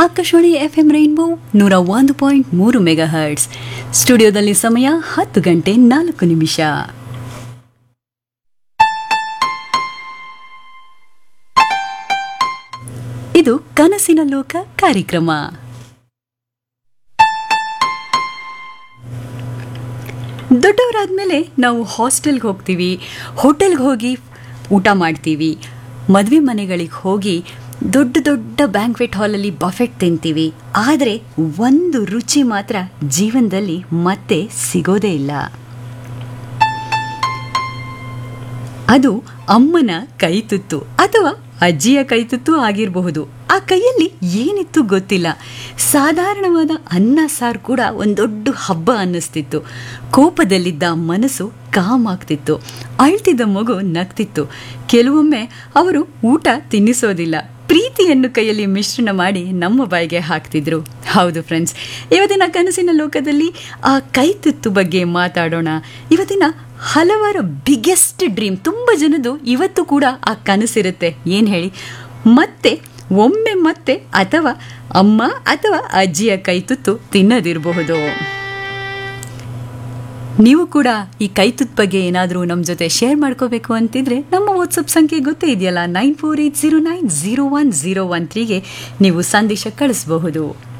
Akashvani F M rainbow ನೂರ ಒಂದು point ಮೂರು ಮೆಗಾ ಹರ್ಟ್ಸ್ ಸ್ಟುಡಿಯೋದಲ್ಲಿ ಸಮಯ ಹತ್ತು ಗಂಟೆ ನಾಲ್ಕು ನಿಮಿಷ ಇದು ಕನಸಿನ ಲೋಕ ಕಾರ್ಯಕ್ರಮ ದೊಡ್ಡವರಾದ್ಮೇಲೆ ನಾವು ಹಾಸ್ಟೆಲ್ಗೆ ಹೋಗ್ತೀವಿ ಹೋಟೆಲ್ಗೆ ಹೋಗಿ ಊಟ ಮಾಡ್ತೀವಿ ಮದುವೆ ಮನೆಗಳಿಗೆ ಹೋಗಿ ದೊಡ್ಡ ದೊಡ್ಡ ಬ್ಯಾಂಕ್ವೆಟ್ ಹಾಲಲ್ಲಿ ಬಫೆಟ್ ತಿಂತೀವಿ ಆದರೆ ಒಂದು ರುಚಿ ಮಾತ್ರ ಜೀವನದಲ್ಲಿ ಮತ್ತೆ ಸಿಗೋದೇ ಇಲ್ಲ ಅದು ಅಮ್ಮನ ಕೈತುತ್ತು ಅಥವಾ ಅಜ್ಜಿಯ ಕೈತುತ್ತು ಆಗಿರಬಹುದು ಆ ಕೈಯಲ್ಲಿ ಏನಿತ್ತು ಗೊತ್ತಿಲ್ಲ ಸಾಧಾರಣವಾದ ಅನ್ನ ಸಾರು ಕೂಡ ಒಂದು ದೊಡ್ಡ ಹಬ್ಬ ಅನ್ನಿಸ್ತಿತ್ತು ಕೋಪದಲ್ಲಿದ್ದ ಮನಸ್ಸು ಕಾಮಾಗ್ತಿತ್ತು ಅಳ್ತಿದ್ದ ಮಗು ನಗ್ತಿತ್ತು ಕೆಲವೊಮ್ಮೆ ಅವರು ಊಟ ತಿನ್ನಿಸೋದಿಲ್ಲ ಪ್ರೀತಿಯನ್ನು ಕೈಯಲ್ಲಿ ಮಿಶ್ರಣ ಮಾಡಿ ನಮ್ಮ ಬಾಯಿಗೆ ಹಾಕ್ತಿದ್ರು ಹೌದು ಫ್ರೆಂಡ್ಸ್ ಇವತ್ತಿನ ಕನಸಿನ ಲೋಕದಲ್ಲಿ ಆ ಕೈತುತ್ತು ಬಗ್ಗೆ ಮಾತಾಡೋಣ ಇವತ್ತಿನ ಹಲವಾರು ಬಿಗ್ಗೆಸ್ಟ್ ಡ್ರೀಮ್ ತುಂಬ ಜನದು ಇವತ್ತು ಕೂಡ ಆ ಕನಸಿರುತ್ತೆ ಏನು ಹೇಳಿ ಮತ್ತೆ ಒಮ್ಮೆ ಮತ್ತೆ ಅಥವಾ ಅಮ್ಮ ಅಥವಾ ಅಜ್ಜಿಯ ಕೈತುತ್ತು ತಿನ್ನದಿರಬಹುದು ನೀವು ಕೂಡ ಈ ಕೈತುತ್ ಬಗ್ಗೆ ಏನಾದರೂ ನಮ್ಮ ಜೊತೆ ಶೇರ್ ಮಾಡ್ಕೋಬೇಕು ಅಂತಿದ್ರೆ ನಮ್ಮ ವಾಟ್ಸಪ್ ಸಂಖ್ಯೆ ಗೊತ್ತೇ ಇದೆಯಲ್ಲ nine four eight zero nine zero one zero one ತ್ರೀಗೆ ನೀವು ಸಂದೇಶ ಕಳಿಸಬಹುದು